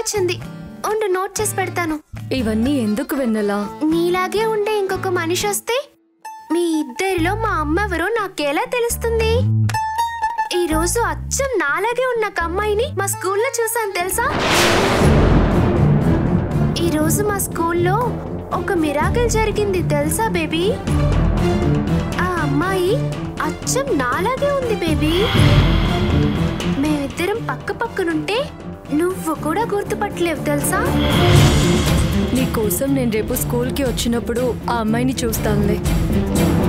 వచ్చింది ఉండు నోట్ చేసి పెడతాను ఇవన్నీ ఎందుకు వెన్నెలా నీలాగే ఉండే ఇంకొక మనిషి వస్తే మీ ఇద్దరిలో మా అమ్మ ఎవరో నాకెలా తెలుస్తుంది ఈ రోజు అచ్చం నాలాగే ఉన్న ఒక అమ్మాయిని మా స్కూల్లో చూసాను తెలుసా ఈ రోజు మా స్కూల్లో ఒక మిరాకిల్ జరిగింది తెలుసా బేబీ ఆ అమ్మాయి అచ్చం నాలాగే ఉంది బేబీ మేమిద్దరం పక్క పక్కనుంటే నువ్వు కూడా గుర్తుపట్టలేవు తెలుసా నీ కోసం నేను రేపు స్కూల్కి వచ్చినప్పుడు ఆ అమ్మాయిని చూస్తానులే